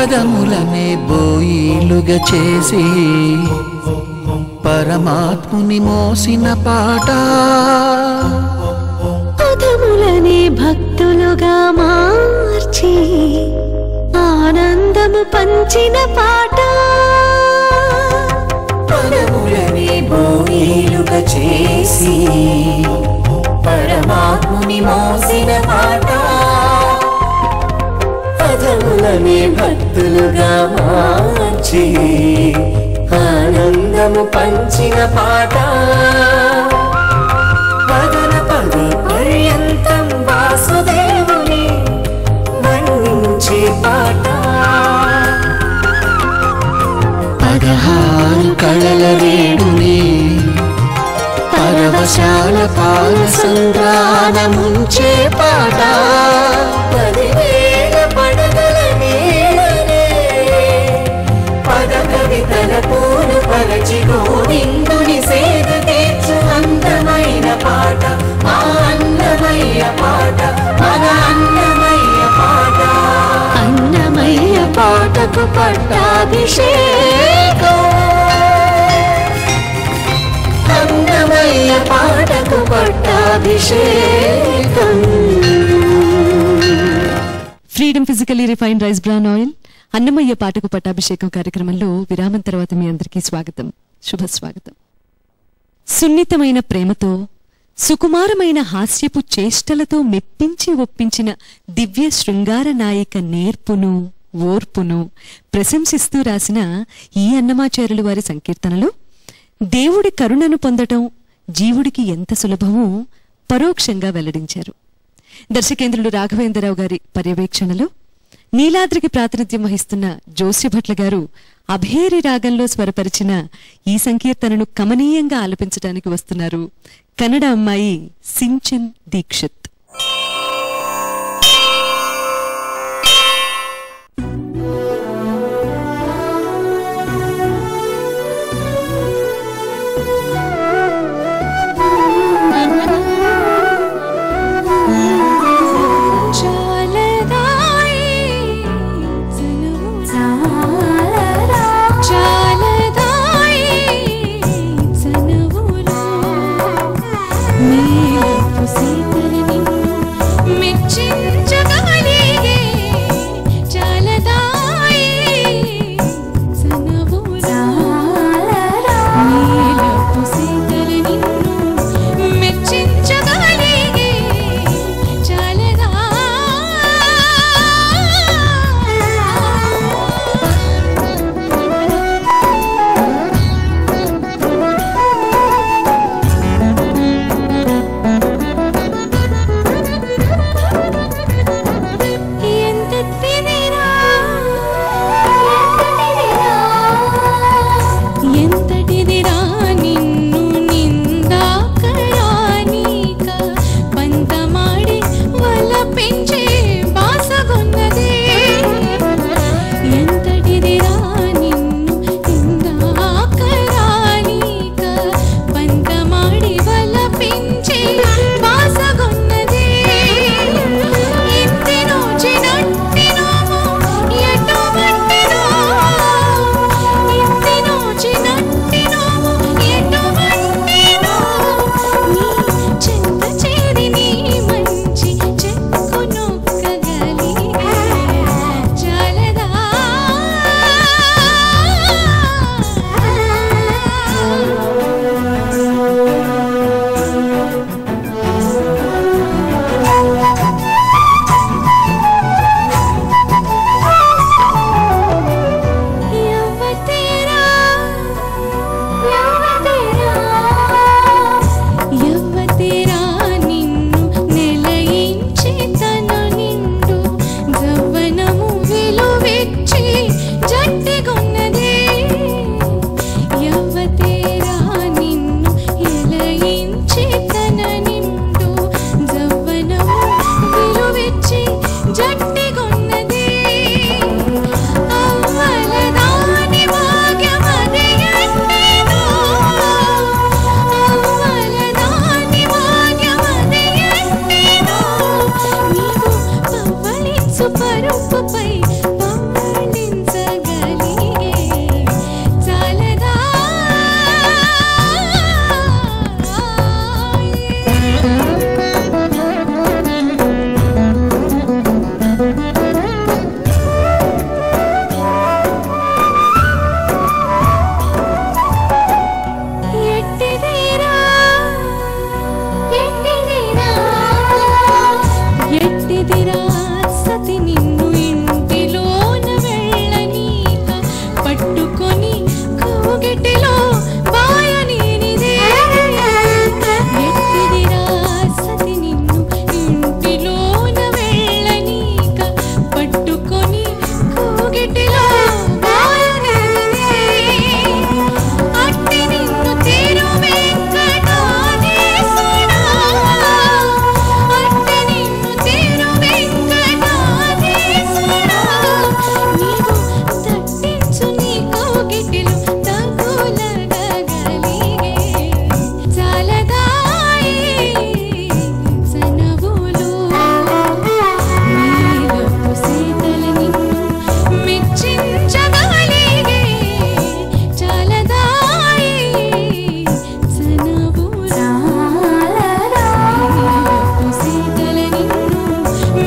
పదములనే బోయిలుగా చేసి పరమాత్ముని మోసిన పాట పదములనే భక్తులుగా మార్చి ఆనందము పంచిన పాట పదములని బోయిలుగా చేసి పరమాత్ముని మోసిన పాట పదములని భక్తులుగా మార్చి ఆనందము పంచిన పాట పదన పద పర్యంతం వాసుదేవుని వర్ణించే పాట పదహారు కళల రేడుని పరవశాల పాల సంగ్రానముంచే పాట పదివేల పడగల నీడనే పద కవితల పూలు పరచి గోవిందుని సేద తీర్చు అందమైన పాట ఆ అన్నమయ్య పాట మన అన్నమయ్య పాట అన్నమయ్య పాటకు పట్టాభిషేకం అన్నమయ్య పాటకు పట్టాభిషేకం freedom physically refined rice bran oil Annamayya పాటకు పట్టాభిషేకం కార్యక్రమంలో విరామం తర్వాత మీ అందరికీ స్వాగతం శుభ స్వాగతం సున్నితమైన ప్రేమతో సుకుమారమైన హాస్యపు చేష్టలతో మెప్పించి ఒప్పించిన దివ్య శృంగార నాయిక నేర్పును ఓర్పును ప్రశంసిస్తూ రాసిన ఈ అన్నమాచార్యులు వారి సంకీర్తనలు దేవుడి కరుణను పొందటం జీవుడికి ఎంత సులభమో పరోక్షంగా వెల్లడించారు దర్శకేంద్రుడు రాఘవేంద్రరావు గారి పర్యవేక్షణలో నీలాద్రికి ప్రాతినిధ్యం వహిస్తున్న జోస్యభట్ల గారు అభేరి రాగంలో స్వరపరిచిన ఈ సంకీర్తనను కమనీయంగా ఆలపించడానికి వస్తున్నారు కన్నడ అమ్మాయి సించన్ దీక్షిత్ నీలపు సీతలని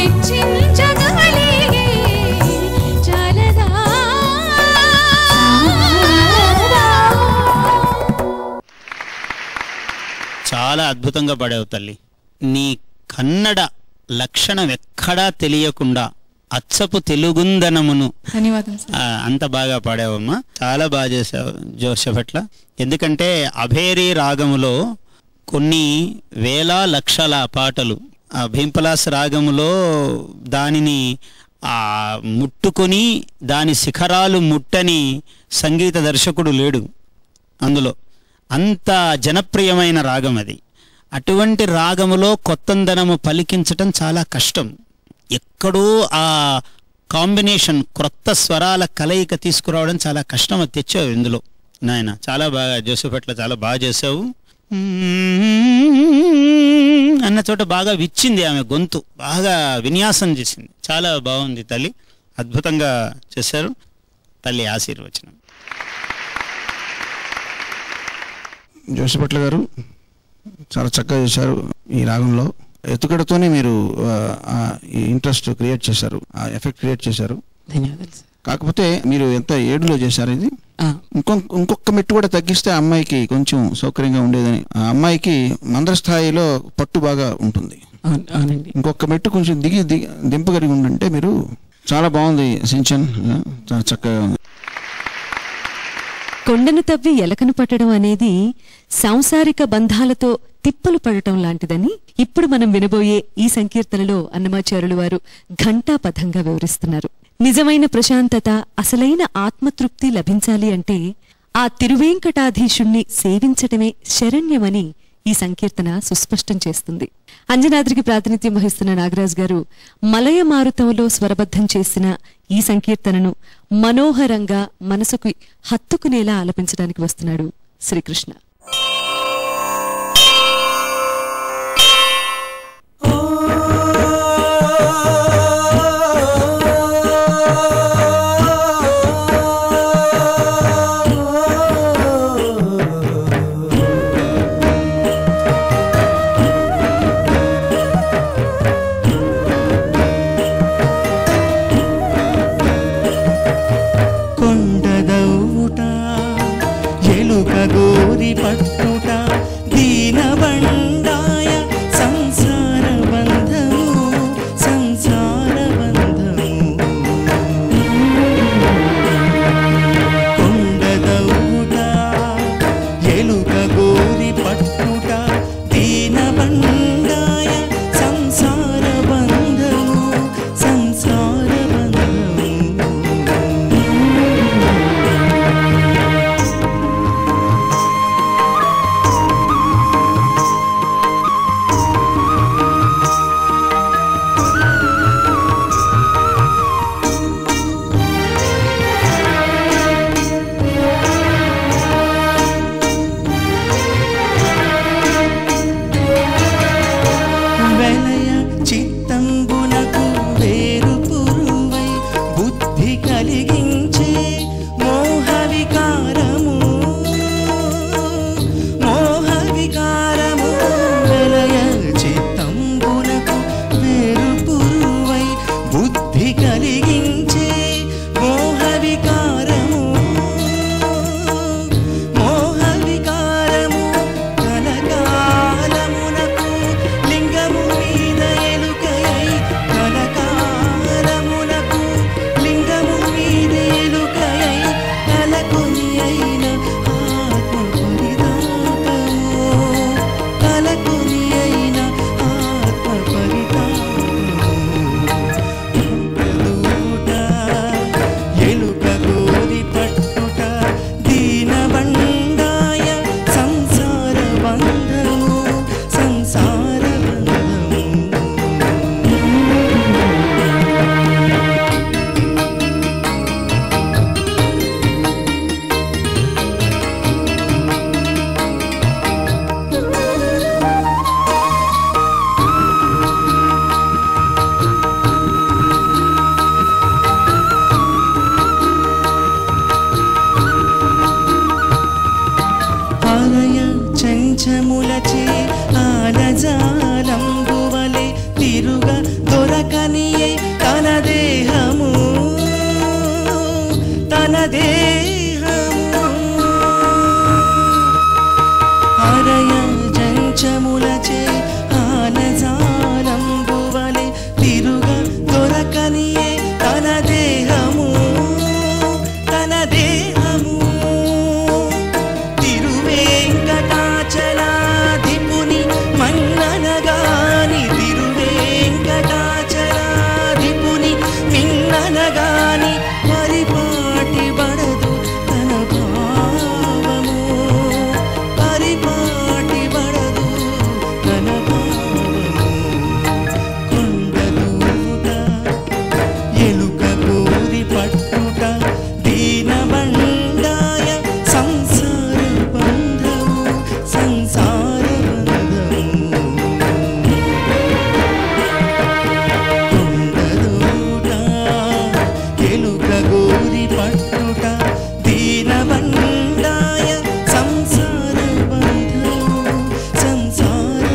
మెచ్చించగలిగే చాలదా చాలా అద్భుతంగా పాడావు తల్లి నీ కన్నడ లక్షణం ఎక్కడా తెలియకుండా అచ్చపు తెలుగుందనమును ధన్యవాదం సార్ ఆ, అంత బాగా పాడావమ్మా చాలా బాగా చేసావు జోసెఫట్ల ఎందుకంటే అభేరి రాగములో కొన్ని వేల లక్షల పాటలు ఆ భీంపలాస్ రాగములో దానిని ఆ ముట్టుకొని దాని శిఖరాలు ముట్టని సంగీత దర్శకుడు లేడు అందులో అంత జనప్రియమైన రాగం అది అటువంటి రాగములో కొత్తందనము పలికించటం చాలా కష్టం ఎక్కడో ఆ కాంబినేషన్ క్రొత్త స్వరాల కలయిక తీసుకురావడం చాలా కష్టం అది తెచ్చావు ఇందులో నాయన చాలా బాగా జోసెఫ్ అట్లా చాలా బాగా చేసావు అన్న చోట బాగా విచ్చింది ఆమె గొంతు బాగా విన్యాసం చేసింది చాలా బాగుంది తల్లి అద్భుతంగా చేశారు తల్లి ఆశీర్వచనం జోసిపట్ల గారు చాలా చక్కగా చేశారు ఈ రాగంలో ఎత్తుకడతోనే మీరు ఆ, ఆ, ఈ ఇంట్రెస్ట్ క్రియేట్ చేశారు ఆ ఎఫెక్ట్ క్రియేట్ చేశారు ధన్యవాదాలు సార్ కాకపోతే మీరు ఎంత ఏడులో చేశారు ఇది ఆ, ఇంకొక ఇంకొక మెట్టు కూడా తగ్గిస్తే ఆ అమ్మాయికి కొంచెం సౌకర్యంగా ఉండేదని ఆ అమ్మాయికి మందర స్థాయిలో పట్టు బాగా ఉంటుంది అవును అవునండి ఇంకొక మెట్టు కొంచెం దిగి దిగి దింపగలిగి ఉండుంటే మీరు చాలా బాగుంది సించన్ ఆ, చాలా చక్కగా ఉంది కొండను తవ్వి ఎలకను పట్టడం అనేది సాంసారిక బంధాలతో తిప్పలు పడటం లాంటిదని ఇప్పుడు మనం వినబోయే ఈ సంకీర్తనలో అన్నమాచారులు వారు ఘంటాపథంగా వివరిస్తున్నారు నిజమైన ప్రశాంతత అసలైన ఆత్మతృప్తి లభించాలి అంటే ఆ తిరువేంకటాధీశుణ్ణి సేవించటమే శరణ్యమని ఈ సంకీర్తన సుస్పష్టం చేస్తుంది అంజనాద్రికి ప్రాతినిధ్యం వహిస్తున్న నాగరాజ్ గారు మలయ మారుతంలో స్వరబద్ధం చేసిన ఈ సంకీర్తనను మనోహరంగా మనసుకు హత్తుకునేలా ఆలపించడానికి వస్తున్నాడు శ్రీకృష్ణ కొండదౌట ఎలుక గోరి తిరుగ దొరకనియే తన దేహము తన దేహము హరయ జంచములచే ఆనజాలంబువలె తిరుగ దొరకనియే తన దేహము తన దేహము తిరువేంకటాచలాధిపుని మన్ననగాని తిరువేంకటాచలాధిపుని మిన్ననగాని పరిపాటి బడదు తన భావము పరిపాటి బడదు తన భావము కొండదూట ఎలుక కోరి పట్టుట దీనబండాయ సంసార బంధము సంసార బంధము కొండదూట ఎలుక గోరి పట్టుట దీనబండాయ సంసార బంధము సంసార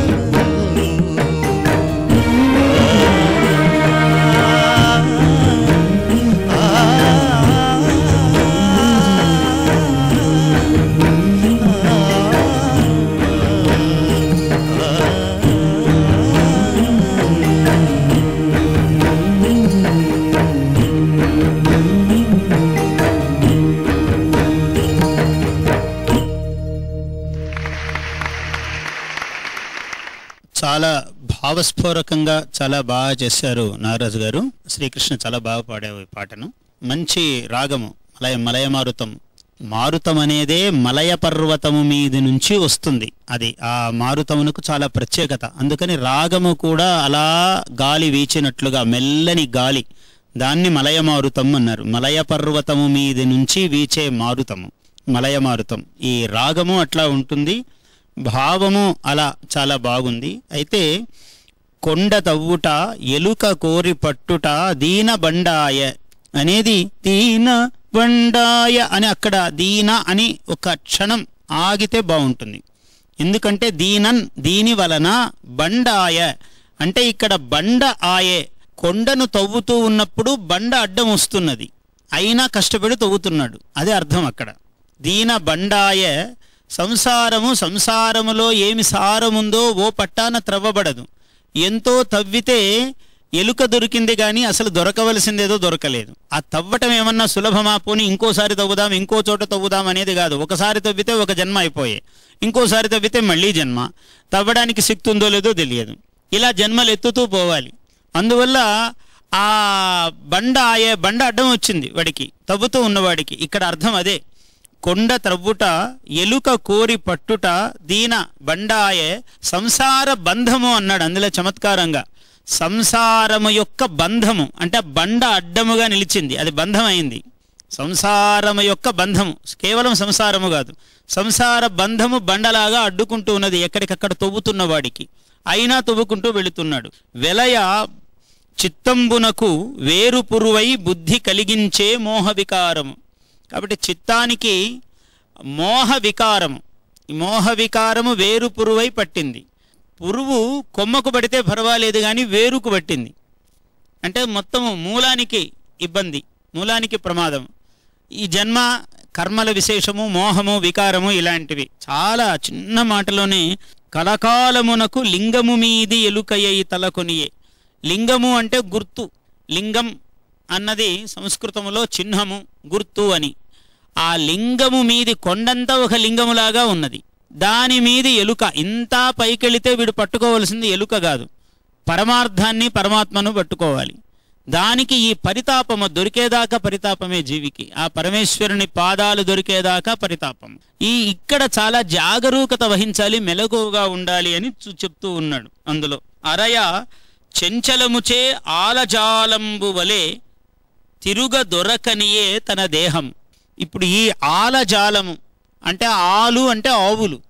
చాలా భావస్ఫోరకంగా చాలా బాగా చేశారు నాగరాజు గారు శ్రీకృష్ణ చాలా బాగా పాడావు ఈ పాటను మంచి రాగము మలయ మలయమారుతం మారుతం అనేదే మలయ పర్వతము మీది నుంచి వస్తుంది అది ఆ మారుతమునకు చాలా ప్రత్యేకత అందుకని రాగము కూడా అలా గాలి వీచినట్లుగా మెల్లని గాలి దాన్ని మలయమారుతం అన్నారు మలయ పర్వతము మీది నుంచి వీచే మారుతము మలయమారుతం ఈ రాగము అట్లా ఉంటుంది భావము అలా చాలా బాగుంది అయితే కొండ తవ్వుట ఎలుక కోరి పట్టుట దీన బండాయ అనేది దీన బండాయ అని అక్కడ దీన అని ఒక క్షణం ఆగితే బాగుంటుంది ఎందుకంటే దీనన్ దీని వలన బండాయ అంటే ఇక్కడ బండ ఆయే కొండను తవ్వుతూ ఉన్నప్పుడు బండ అడ్డం వస్తున్నది అయినా కష్టపడి తవ్వుతున్నాడు అదే అర్థం అక్కడ దీన బండాయ సంసారము సంసారములో ఏమి సారముందో ఓ పట్టాన త్రవ్వబడదు ఎంతో తవ్వితే ఎలుక దొరికింది కానీ అసలు దొరకవలసిందేదో దొరకలేదు ఆ తవ్వటం ఏమన్నా సులభమా పోని ఇంకోసారి తవ్వుదాం ఇంకో చోట తవ్వుదాం అనేది కాదు ఒకసారి తవ్వితే ఒక జన్మ అయిపోయే ఇంకోసారి తవ్వితే మళ్ళీ జన్మ తవ్వడానికి శక్తి ఉందో లేదో తెలియదు ఇలా జన్మలు ఎత్తుతూ పోవాలి అందువల్ల ఆ బండ ఆయే బండ అడ్డం వచ్చింది వాడికి తవ్వుతూ ఉన్నవాడికి ఇక్కడ అర్థం అదే కొండ త్రవ్వుట ఎలుక కోరి పట్టుట దీన బండాయే సంసార బంధము అన్నాడు అందులో చమత్కారంగా సంసారము యొక్క బంధము అంటే బండ అడ్డముగా నిలిచింది అది బంధం అయింది సంసారము యొక్క బంధము కేవలం సంసారము కాదు సంసార బంధము బండలాగా అడ్డుకుంటూ ఉన్నది ఎక్కడికక్కడ తవ్వుతున్న వాడికి అయినా తవ్వుకుంటూ వెళుతున్నాడు వెలయ చిత్తంబునకు వేరు పురువై బుద్ధి కలిగించే మోహ వికారము కాబట్టి చిత్తానికి మోహ వికారము ఈ మోహ వికారము వేరు పురువై పట్టింది పురువు కొమ్మకు పడితే పర్వాలేదు కానీ వేరుకు పట్టింది అంటే మొత్తము మూలానికి ఇబ్బంది మూలానికి ప్రమాదం ఈ జన్మ కర్మల విశేషము మోహము వికారము ఇలాంటివి చాలా చిన్న మాటలోనే కలకాలమునకు లింగము మీది ఎలుకయ్యి తలకొనియే లింగము అంటే గుర్తు లింగం అన్నది సంస్కృతములో చిహ్నము గుర్తు అని ఆ లింగము మీది కొండంతా ఒక లింగములాగా ఉన్నది దాని మీది ఎలుక ఇంత పైకెళితే వీడు పట్టుకోవలసింది ఎలుక కాదు పరమార్థాన్ని పరమాత్మను పట్టుకోవాలి దానికి ఈ పరితాపము దొరికేదాకా పరితాపమే జీవికి ఆ పరమేశ్వరుని పాదాలు దొరికేదాకా పరితాపం ఈ ఇక్కడ చాలా జాగరూకత వహించాలి మెలకువగా ఉండాలి అని చూ- చెప్తూ ఉన్నాడు అందులో అరయ చెంచలముచే ఆలజాలంబు వలె తిరుగ దొరకనియే తన దేహం ఇప్పుడు ఈ ఆలజాలము అంటే ఆలు అంటే ఆవులు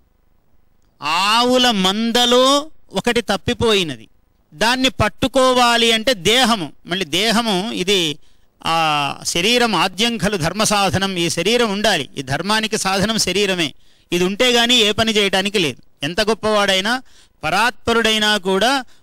ఆవుల మందలో ఒకటి తప్పిపోయినది దాన్ని పట్టుకోవాలి అంటే దేహము మళ్ళీ దేహము ఇది ఆ శరీరం ఆద్యం ఖలు ధర్మ సాధనం ఈ శరీరం ఉండాలి ఈ ధర్మానికి సాధనం శరీరమే ఇది ఉంటే గానీ ఏ పని చేయడానికి లేదు ఎంత గొప్పవాడైనా పరాత్పరుడైనా కూడా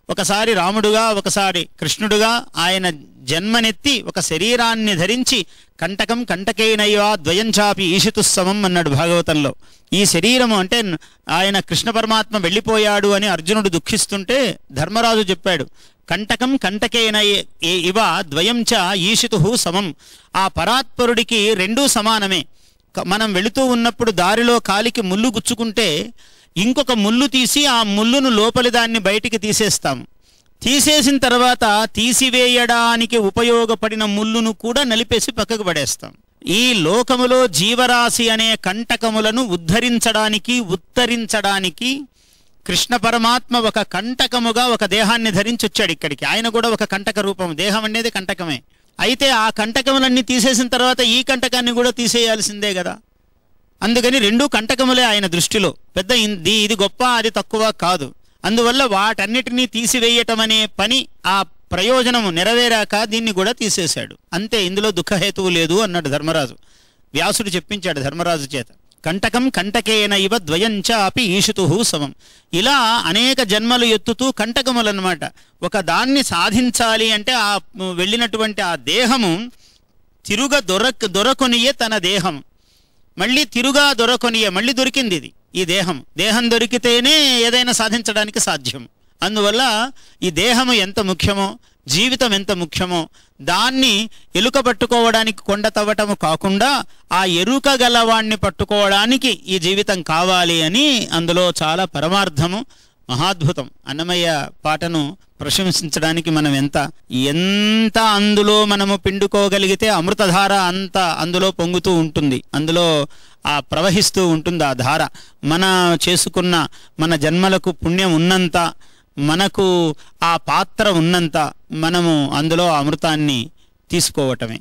ఒకసారి రాముడుగా ఒకసారి కృష్ణుడుగా ఆయన జన్మనెత్తి ఒక శరీరాన్ని ధరించి కంటకం కంటకేనయ్యా ద్వయంచాపి ఈషితుస్సమం అన్నాడు భాగవతంలో ఈ శరీరము అంటే న- ఆయన కృష్ణ పరమాత్మ వెళ్ళిపోయాడు అని అర్జునుడు దుఃఖిస్తుంటే ధర్మరాజు చెప్పాడు కంటకం కంటకేన ఏ- ఇవ ద్వయంచ ఈషితు సమం ఆ పరాత్పరుడికి రెండూ సమానమే క- మనం వెళుతూ ఉన్నప్పుడు దారిలో కాలికి ముళ్ళు గుచ్చుకుంటే ఇంకొక ముళ్ళు తీసి ఆ ముళ్ళును లోపలి దాన్ని బయటికి తీసేస్తాం తీసేసిన తర్వాత తీసివేయడానికి ఉపయోగపడిన ముళ్ళును కూడా నలిపేసి పక్కకు పడేస్తాం ఈ లోకములో జీవరాశి అనే కంటకములను ఉద్ధరించడానికి ఉత్తరించడానికి కృష్ణ పరమాత్మ ఒక కంటకముగా ఒక దేహాన్ని ధరించి వచ్చాడు ఇక్కడికి ఆయన కూడా ఒక కంటక రూపం దేహం అనేది కంటకమే అయితే ఆ కంటకములన్నీ తీసేసిన తర్వాత ఈ కంటకాన్ని కూడా తీసేయాల్సిందే కదా అందుకని రెండు కంటకములే ఆయన దృష్టిలో పెద్ద ఇన్- ది- ఇది గొప్ప అది తక్కువ కాదు అందువల్ల వాటన్నిటినీ తీసివేయటం అనే పని ఆ ప్రయోజనము నెరవేరాక దీన్ని కూడా తీసేశాడు అంతే ఇందులో దుఃఖహేతువు లేదు అన్నాడు ధర్మరాజు వ్యాసుడు చెప్పించాడు ధర్మరాజు చేత కంటకం కంటకేన ఇవ ద్వయంచ అపి ఈషుతు సమం ఇలా అనేక జన్మలు ఎత్తుతూ కంటకములన్నమాట ఒక దాన్ని సాధించాలి అంటే ఆ వెళ్ళినటువంటి ఆ దేహము తిరుగ దొరక దొరకొనియే తన దేహం మళ్ళీ తిరుగా దొరకొనియే మళ్ళీ దొరికింది ఇది ఈ దేహం దేహం దొరికితేనే ఏదైనా సాధించడానికి సాధ్యం అందువల్ల ఈ దేహము ఎంత ముఖ్యమో జీవితం ఎంత ముఖ్యమో దాన్ని ఎలుక పట్టుకోవడానికి కొండ తవ్వటము కాకుండా ఆ ఎరుక గలవాణ్ణి పట్టుకోవడానికి ఈ జీవితం కావాలి అని అందులో చాలా పరమార్థము మహాద్భుతం అన్నమయ్య పాటను ప్రశంసించడానికి మనం ఎంత ఎంత అందులో మనము పిండుకోగలిగితే అమృతధార అంత అందులో పొంగుతూ ఉంటుంది అందులో ఆ ప్రవహిస్తూ ఉంటుంది ఆ ధార మన చేసుకున్న మన జన్మలకు పుణ్యం ఉన్నంత మనకు ఆ పాత్ర ఉన్నంత మనము అందులో ఆ అమృతాన్ని తీసుకోవటమే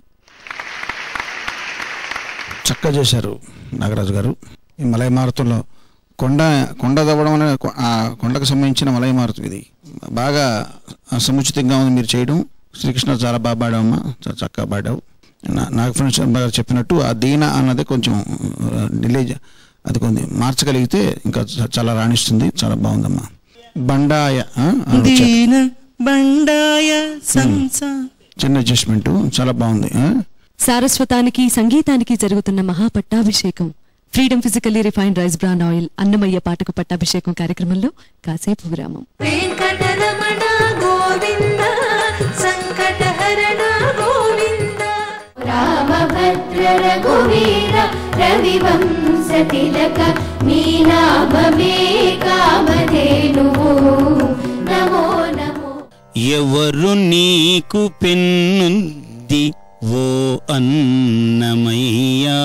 చక్కగా చేశారు నాగరాజు గారు ఈ మలయ మారుతంలో కొండ కొండ దవ్వడం అనే కొ- ఆ కొండకు సంబంధించిన మలయ మారుతం ఇది బాగా సముచితంగా ఉంది మీరు చేయడం శ్రీకృష్ణ చాలా బాగా పాడావమ్మా చాలా చక్కగా పాడావు నా- నాగఫణ శర్మ గారు చెప్పినట్టు ఆ దీన అన్నది కొంచెం డిలే అది కొంచెం మార్చగలిగితే ఇంకా చ- చాలా రాణిస్తుంది చాలా బాగుందమ్మా బండాయ ఆ? ఆ, చ- దీన బండాయ సంసా చిన్న అడ్జస్ట్మెంట్ చాలా బాగుంది ఆ? సారస్వతానికి సంగీతానికి జరుగుతున్న మహాపట్టాభిషేకం freedom physically refined rice bran oil Annamayya పాటకు పట్టాభిషేకం కార్యక్రమంలో కాసేపు విరామం వెంకటరమణ గోవింద సంకటహరణ గోవింద రామభద్ర రఘువీర రవివంశ తిలక నీనాభమే కామధేనువు నమో నమో ఎవరు నీకు పెన్నుంది ఓ అన్నమయ్యా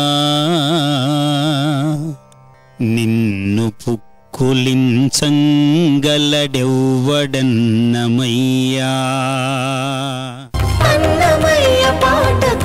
నిన్ను పుక్కులించంగలడెవ్వడన్నమయ్యా అన్నమయ్య పాట